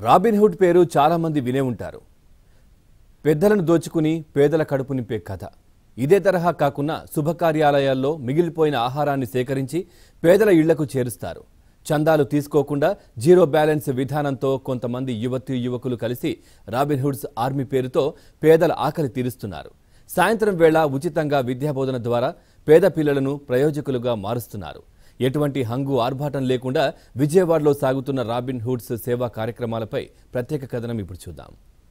Robin Hood పేరు చాలామంది వినే ఉంటారు పెద్దలను దోచుకుని పేదల కడుపు నింపే కథ ఇదే తరహా కాకుండా శుభకార్యాలయాల్లో మిగిలిపోయిన ఆహారాన్ని సేకరించి పేదల ఇళ్లకు చేరుస్తారు చందాలు తీసుకోకుండా జీరో బ్యాలెన్స్ విధానంతో కొంతమంది యువతి యువకులు కలిసి రాబిన్హుడ్స్ ఆర్మీ పేరుతో పేదల ఆకలి తీరుస్తున్నారు సాయంత్రం వేళ ఉచితంగా విద్యాబోధన ద్వారా పేద పిల్లలను ప్రయోజకులుగా మారుస్తున్నారు ఎటువంటి హంగు ఆర్భాటం లేకుండా విజయవాడలో సాగుతున్న రాబిన్ హుడ్స్ సేవా కార్యక్రమాలపై ప్రత్యేక కథనం ఇప్పుడు చూద్దాం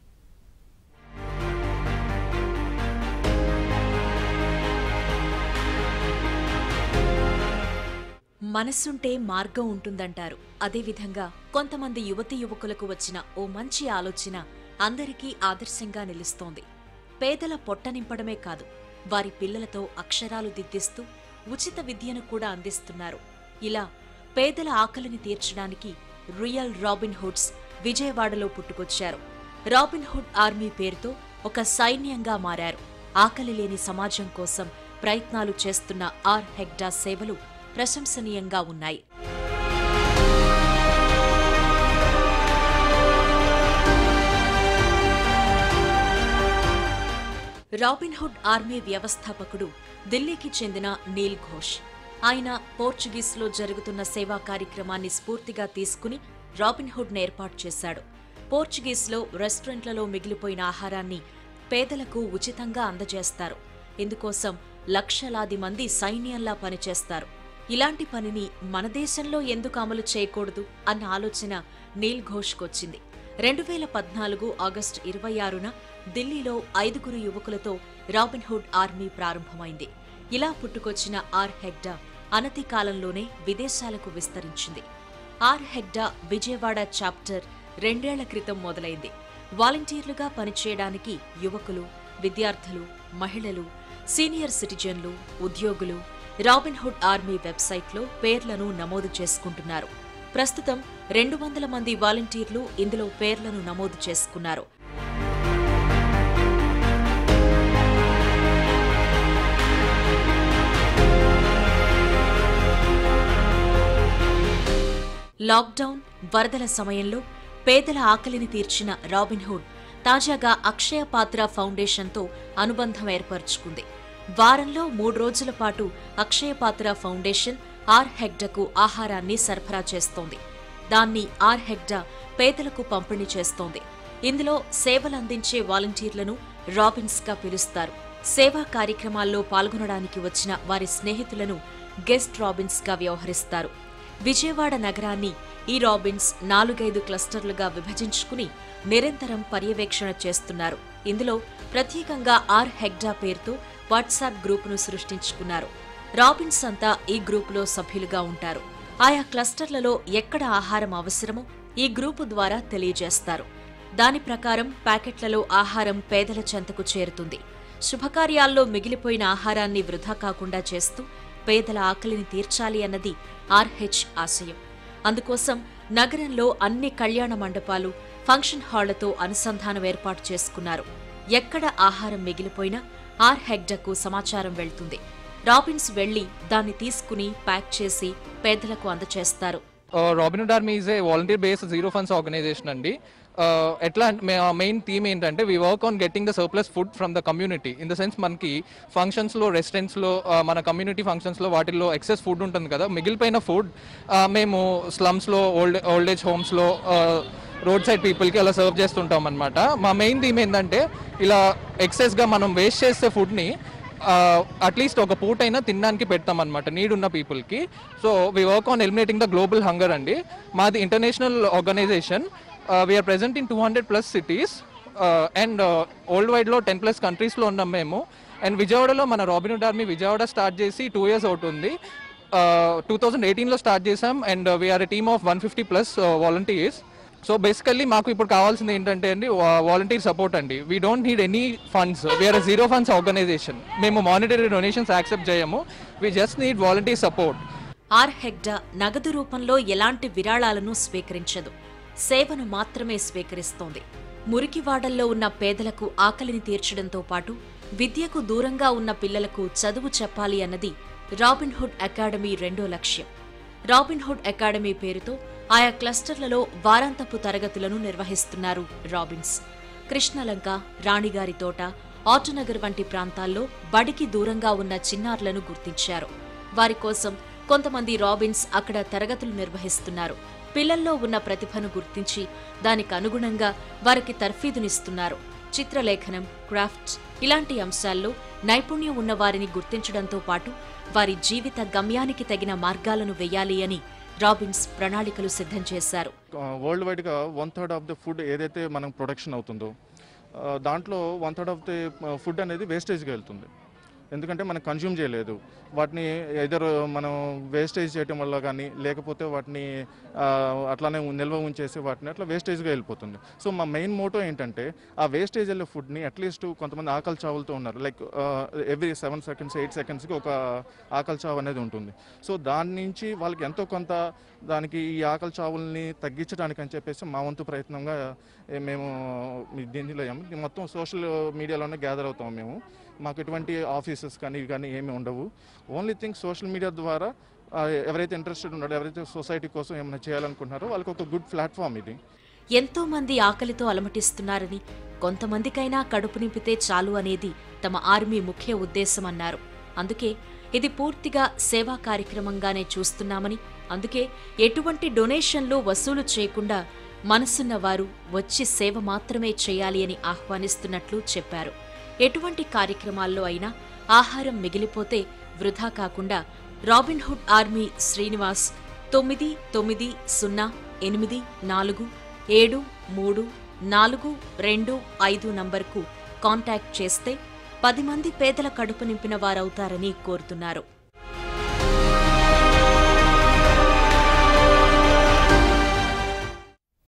మనస్సుంటే మార్గం ఉంటుందంటారు అదేవిధంగా కొంతమంది యువతి యువకులకు వచ్చిన ఓ మంచి ఆలోచన అందరికీ ఆదర్శంగా నిలుస్తోంది పేదల పొట్ట నింపడమే కాదు వారి పిల్లలతో అక్షరాలు దిద్దిస్తూ ఉచిత విద్యను కూడా అందిస్తున్నారు ఇలా పేదల ఆకలిని తీర్చడానికి రియల్ రాబిన్ హుడ్స్ విజయవాడలో పుట్టుకొచ్చారు రాబిన్ హుడ్ ఆర్మీ పేరుతో ఒక సైన్యంగా మారారు ఆకలి లేని సమాజం కోసం ప్రయత్నాలు చేస్తున్న ఆర్ హెగ్డా సేవలు ప్రశంసనీయంగా ఉన్నాయి రాబిన్హుడ్ ఆర్మీ వ్యవస్థాపకుడు ఢిల్లీకి చెందిన నీల్ ఘోష్ ఆయన పోర్చుగీస్లో జరుగుతున్న సేవా కార్యక్రమాన్ని స్ఫూర్తిగా తీసుకుని రాబిన్హుడ్ ఏర్పాటు చేశాడు పోర్చుగీస్లో రెస్టారెంట్లలో మిగిలిపోయిన ఆహారాన్ని పేదలకు ఉచితంగా అందజేస్తారు ఇందుకోసం లక్షలాది మంది సైన్యంలా పనిచేస్తారు ఇలాంటి పనిని మన దేశంలో ఎందుకు అమలు చేయకూడదు అన్న ఆలోచన నీల్ ఘోష్కొచ్చింది రెండు వేల పద్నాలుగు ఆగస్టు ఇరవై ఆరున ఢిల్లీలో ఐదుగురు యువకులతో రాబిన్హుడ్ ఆర్మీ ప్రారంభమైంది ఇలా పుట్టుకొచ్చిన ఆర్ హెగ్డా అనతి కాలంలోనే విదేశాలకు విస్తరించింది ఆర్ హెగ్డా విజయవాడ చాప్టర్ రెండేళ్ల క్రితం మొదలైంది వాలంటీర్లుగా పనిచేయడానికి యువకులు విద్యార్థులు మహిళలు సీనియర్ సిటిజన్లు ఉద్యోగులు రాబిన్హుడ్ ఆర్మీ వెబ్సైట్లో పేర్లను నమోదు చేసుకుంటున్నారు ప్రస్తుతం రెండు వందల మంది వాలంటీర్లు ఇందులో పేర్లను నమోదు చేసుకున్నారు లాక్డౌన్ వరదల సమయంలో పేదల ఆకలిని తీర్చిన రాబిన్హుడ్ తాజాగా అక్షయ పాత్ర ఫౌండేషన్తో అనుబంధం ఏర్పరచుకుంది వారంలో మూడు రోజుల పాటు అక్షయ పాత్ర ఫౌండేషన్ ఆర్ హెగ్డకు ఆహారాన్ని సరఫరా చేస్తోంది దాన్ని ఆర్ హెగ్డా పేదలకు పంపిణీ చేస్తోంది ఇందులో సేవలందించే వాలంటీర్లను రాబిన్స్గా పిలుస్తారు సేవా కార్యక్రమాల్లో పాల్గొనడానికి వచ్చిన వారి స్నేహితులను గెస్ట్ రాబిన్స్గా వ్యవహరిస్తారు విజయవాడ నగరాన్ని ఈ రాబిన్స్ నాలుగైదు క్లస్టర్లుగా విభజించుకుని నిరంతరం పర్యవేక్షణ చేస్తున్నారు ఇందులో ప్రత్యేకంగా ఆర్ హెగ్డా పేరుతో వాట్సాప్ గ్రూపును సృష్టించుకున్నారు రాబిన్స్ అంతా ఈ గ్రూపులో సభ్యులుగా ఉంటారు ఆయా క్లస్టర్లలో ఎక్కడ ఆహారం అవసరమో ఈ గ్రూపు ద్వారా తెలియజేస్తారు దాని ప్రకారం ప్యాకెట్లలో ఆహారం పేదల చెంతకు చేరుతుంది శుభకార్యాల్లో మిగిలిపోయిన ఆహారాన్ని వృధా కాకుండా చేస్తూ పేదల ఆకలిని తీర్చాలి అన్నది ఆర్హెచ్ ఆశయం అందుకోసం నగరంలో అన్ని కళ్యాణ మండపాలు ఫంక్షన్ హాళ్లతో అనుసంధానం ఏర్పాటు చేసుకున్నారు ఎక్కడ ఆహారం మిగిలిపోయినా ఆర్ హెగ్డకు సమాచారం వెళ్తుంది రాబిన్స్ వెళ్లి దాన్ని తీసుకుని ప్యాక్ చేసి పేదలకు అందజేస్తారు Robin Hood army is a volunteer based zero funds organization అండి Uh, ఎట్లా మెయిన్ థీమ్ ఏంటంటే we work on getting the surplus food from the community in the sense మనకి ఫంక్షన్స్లో రెస్టారెంట్స్లో మన కమ్యూనిటీ ఫంక్షన్స్లో వాటిల్లో ఎక్సెస్ ఫుడ్ ఉంటుంది కదా మిగిలిపోయిన ఫుడ్ మేము స్లమ్స్లో ఓల్డ్ ఓల్డ్ ఏజ్ హోమ్స్లో రోడ్ సైడ్ పీపుల్కి అలా సర్వ్ చేస్తుంటాం అనమాట మా మెయిన్ థీమ్ ఏంటంటే ఇలా ఎక్సెస్గా మనం వేస్ట్ చేసే ఫుడ్ని అట్లీస్ట్ ఒక పూట అయినా తినడానికి పెడతాం అనమాట నీడ్ ఉన్న పీపుల్కి so we work on eliminating the global hunger అండి మాది international organization we are present in two hundred plus cities and world వైడ్లో టెన్ ప్లస్ కంట్రీస్లో ఉన్నాం మేము అండ్ విజయవాడలో మన రాబిన్హుడ్ ఆర్మీ విజయవాడ స్టార్ట్ చేసి టూ ఇయర్స్ అవుతుంది టూ థౌజండ్ ఎయిటీన్లో స్టార్ట్ చేసాం and we are a team of one fifty plus volunteers so basically మాకు ఇప్పుడు కావాల్సింది ఏంటంటే అండి వాలంటీర్ సపోర్ట్ అండి we don't need any funds we are zero funds organization మేము మానిటరీ డొనేషన్స్ యాక్సెప్ట్ చేయము we just need volunteer support or హెగ్డా నగదు రూపంలో ఎలాంటి విరాళాలను స్వీకరించదు సేవను మాత్రమే స్వీకరిస్తోంది మురికివాడల్లో ఉన్న పేదలకు ఆకలిని తీర్చడంతో పాటు విద్యకు దూరంగా ఉన్న పిల్లలకు చదువు చెప్పాలి అన్నది రాబిన్హుడ్ అకాడమీ రెండో లక్ష్యం రాబిన్హుడ్ అకాడమీ పేరుతో ఆయా క్లస్టర్లలో వారాంతపు తరగతులను నిర్వహిస్తున్నారు రాబిన్స్ కృష్ణలంక రాణిగారి తోట ఆటోనగర్ వంటి ప్రాంతాల్లో బడికి దూరంగా ఉన్న చిన్నారులను గుర్తించారు వారి కోసం కొంతమంది రాబిన్స్ అక్కడ తరగతులు నిర్వహిస్తున్నారు పిల్లల్లో ఉన్న ప్రతిభను గుర్తించి దానికి అనుగుణంగా వారికి తర్ఫీదునిస్తున్నారు చిత్రలేఖనం క్రాఫ్ట్ ఇలాంటి అంశాల్లో నైపుణ్యం ఉన్న వారిని గుర్తించడంతో పాటు వారి జీవిత గమ్యానికి తగిన మార్గాలను వెయ్యాలి అని రాబిన్స్ ప్రణాళికలు సిద్ధం చేశారు వరల్డ్ వైడ్గా one third of the food ఏదైతే మనం ప్రొడక్షన్ అవుతుందో ఆ, దాంట్లో one third of the food అనేది వేస్టేజ్గా వెళ్తుంది ఎందుకంటే మనం కన్జ్యూమ్ చేయలేదు వాటిని ఎదర్ మనం వేస్టేజ్ చేయటం వల్ల కానీ లేకపోతే వాటిని ఆ, అట్లానే నిల్వ ఉంచేసి వాటిని అట్లా వేస్టేజ్గా వెళ్ళిపోతుంది సో మా మెయిన్ మోటో ఏంటంటే ఆ వేస్టేజ్ వెళ్ళే ఫుడ్ని అట్లీస్ట్ కొంతమంది ఆకలి చావులతో ఉన్నారు like every seven seconds eight సెకండ్స్కి ఒక ఆకలి చావు అనేది ఉంటుంది సో దాని నుంచి వాళ్ళకి ఎంతో కొంత దానికి ఈ ఆకలి చావుల్ని తగ్గించడానికి అని చెప్పేసి మా వంతు ప్రయత్నంగా ఏ, మేము మీ దీనిలో ఏమో ఇది మొత్తం సోషల్ మీడియాలోనే గ్యాదర్ అవుతాం మేము మాకు ఎటువంటి ఆఫీసెస్ కానీ ఇవి కానీ ఏమి ఉండవు ఓన్లీ థింగ్ సోషల్ మీడియా ద్వారా ఆ, ఎవరైతే ఇంట్రెస్టెడ్ ఉన్నారో ఎవరైతే సొసైటీ కోసం ఏమైనా చేయాలనుకుంటున్నారో వాళ్ళకి ఒక గుడ్ ప్లాట్ఫామ్ ఇది ఎంతో మంది ఆకలితో అలమటిస్తున్నారని కొంతమందికైనా కడుపు నింపితే చాలు అనేది తమ ఆర్మీ ముఖ్య ఉద్దేశమన్నారు అందుకే ఇది పూర్తిగా సేవా కార్యక్రమంగానే చూస్తున్నామని అందుకే ఎటువంటి డొనేషన్లు వసూలు చేయకుండా మనసున్న వారు వచ్చి సేవ మాత్రమే చేయాలి అని ఆహ్వానిస్తున్నట్లు చెప్పారు ఎటువంటి కార్యక్రమాల్లో అయినా ఆహారం మిగిలిపోతే వృధా కాకుండా రాబిన్హుడ్ ఆర్మీ శ్రీనివాస్ తొమ్మిది తొమ్మిది సున్నా ఎనిమిది నాలుగు ఏడు మూడు నాలుగు రెండు ఐదు నంబర్కు కాంటాక్ట్ చేస్తే పది మంది పేదల కడుపు నింపిన వారవుతారని కోరుతున్నారు